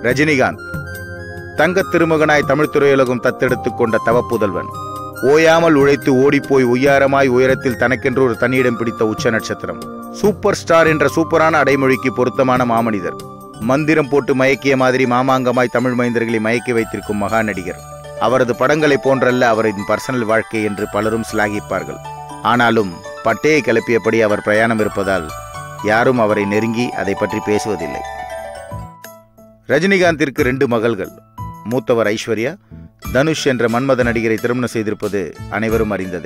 ரஜினிகாந்த் தங்கத் திருமகனாய் தமிழ் திரையுலகம் தத்தெடுத்துக் கொண்ட தவப்புதல்வன் ஓயாமல் உழைத்து ஓடிப்போய் உய்யாரமாய் உயரத்தில் தனக்கென்று ஒரு தனியிடம் பிடித்த உச்ச நட்சத்திரம் சூப்பர் ஸ்டார் என்ற சூப்பரான அடைமொழிக்கு பொருத்தமான மாமனிதர் மந்திரம் போட்டு மயக்கிய மாதிரி மாமாங்கமாய் தமிழ் மைந்தர்களை மயக்கி வைத்திருக்கும் மகா நடிகர் அவரது படங்களைப் போன்றல்ல அவரின் பர்சனல் வாழ்க்கை என்று பலரும் சிலாகிப்பார்கள் ஆனாலும் பட்டையை கிளப்பியபடி அவர் பிரயாணம் இருப்பதால் யாரும் அவரை நெருங்கி அதை பற்றி பேசுவதில்லை ரஜினிகாந்திற்கு ரெண்டு மகள்கள் மூத்தவர் ஐஸ்வர்யா தனுஷ் என்ற மன்மத நடிகரை திருமணம் செய்திருப்பது அனைவரும் அறிந்ததே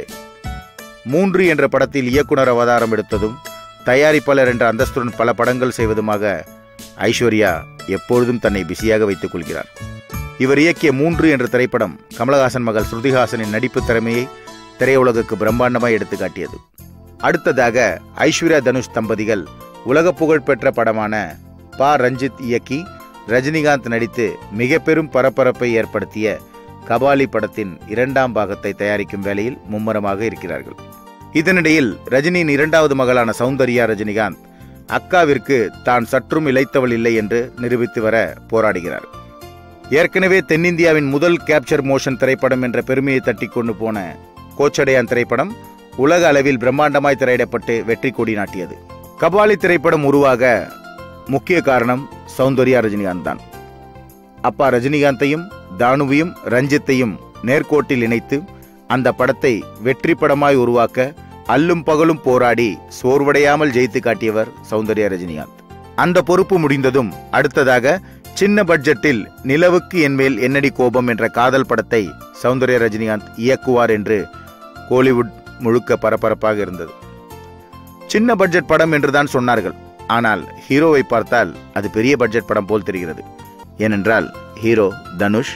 மூன்று என்ற படத்தில் இயக்குனர் அவதாரம் எடுத்ததும் தயாரிப்பாளர் என்ற அந்தஸ்துடன் பல படங்கள் செய்வதுமாக ஐஸ்வர்யா எப்பொழுதும் தன்னை பிஸியாக வைத்துக் கொள்கிறார் இவர் இயக்கிய மூன்று என்ற திரைப்படம் கமலஹாசன் மகள் ஸ்ருதிஹாசனின் நடிப்பு திறமையை திரையுலகுக்கு பிரம்மாண்டமாய் எடுத்து காட்டியது அடுத்ததாக ஐஸ்வர்யா தனுஷ் தம்பதிகள் உலக புகழ்பெற்ற படமான பா ரஞ்சித் இயக்கி ரஜினிகாந்த் நடித்து மிக பெரும் பரபரப்பை ஏற்படுத்திய கபாலி படத்தின் இரண்டாம் பாகத்தை தயாரிக்கும் வேலையில் மும்முரமாக இருக்கிறார்கள் இதனிடையில் ரஜினியின் இரண்டாவது மகளான சௌந்தர்யா ரஜினிகாந்த் அக்காவிற்கு தான் சற்றும் இழைத்தவள் இல்லை என்று நிரூபித்து வர போராடுகிறார் ஏற்கனவே தென்னிந்தியாவின் முதல் கேப்சர் மோஷன் திரைப்படம் என்ற பெருமையை தட்டி கொண்டு போன கோச்சடையான் திரைப்படம் உலக அளவில் பிரம்மாண்டமாய் திரையிடப்பட்டு வெற்றி கொடி நாட்டியது கபாலி திரைப்படம் உருவாக முக்கிய காரணம் சௌந்தர்யா ரஜினிகாந்த் தான் அப்பா ரஜினிகாந்தையும் தானுவையும் ரஞ்சித்தையும் நேர்கோட்டில் இணைத்து அந்த படத்தை வெற்றி படமாய் உருவாக்க அல்லும் பகலும் போராடி சோர்வடையாமல் ஜெயித்து காட்டியவர் சௌந்தர்யா ரஜினிகாந்த் அந்த பொறுப்பு முடிந்ததும் அடுத்ததாக சின்ன பட்ஜெட்டில் நிலவுக்கு என்மேல் என்னடி கோபம் என்ற காதல் படத்தை சௌந்தர்யா ரஜினிகாந்த் இயக்குவார் என்று கோலிவுட் முழுக்க பரபரப்பாக இருந்தது சின்ன பட்ஜெட் படம் என்றுதான் சொன்னார்கள் ஆனால் ஹீரோவை பார்த்தால் அது பெரிய பட்ஜெட் படம் போல் தெரிகிறது ஏனென்றால் ஹீரோ தனுஷ்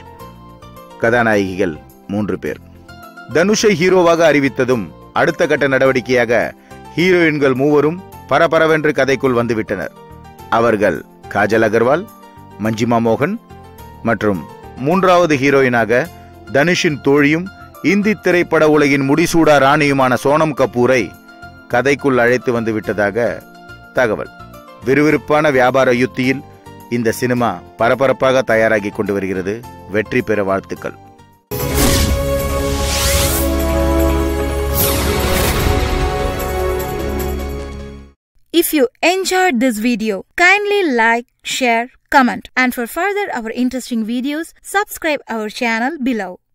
கதாநாயகிகள் மூன்று பேர் தனுஷை ஹீரோவாக அறிவித்ததும் அடுத்த கட்ட நடவடிக்கையாக ஹீரோயின்கள் மூவரும் பரபரவென்று கதைக்குள் வந்துவிட்டனர் அவர்கள் காஜல் அகர்வால் மஞ்சிமா மோகன் மற்றும் மூன்றாவது ஹீரோயினாக தனுஷின் தோழியும் இந்தி திரைப்பட உலகின் முடிசூடா ராணியுமான சோனம் கபூரை கதைக்குள் அழைத்து வந்து விட்டதாக தகவல் விறுவிறுப்பான வியாபார யுத்தியில் இந்த சினிமா பரபரப்பாக தயாராகி கொண்டு வருகிறது வெற்றி பெற வாழ்த்துக்கள் If you enjoyed this video, kindly like, share, comment and for further our interesting videos, subscribe our channel below.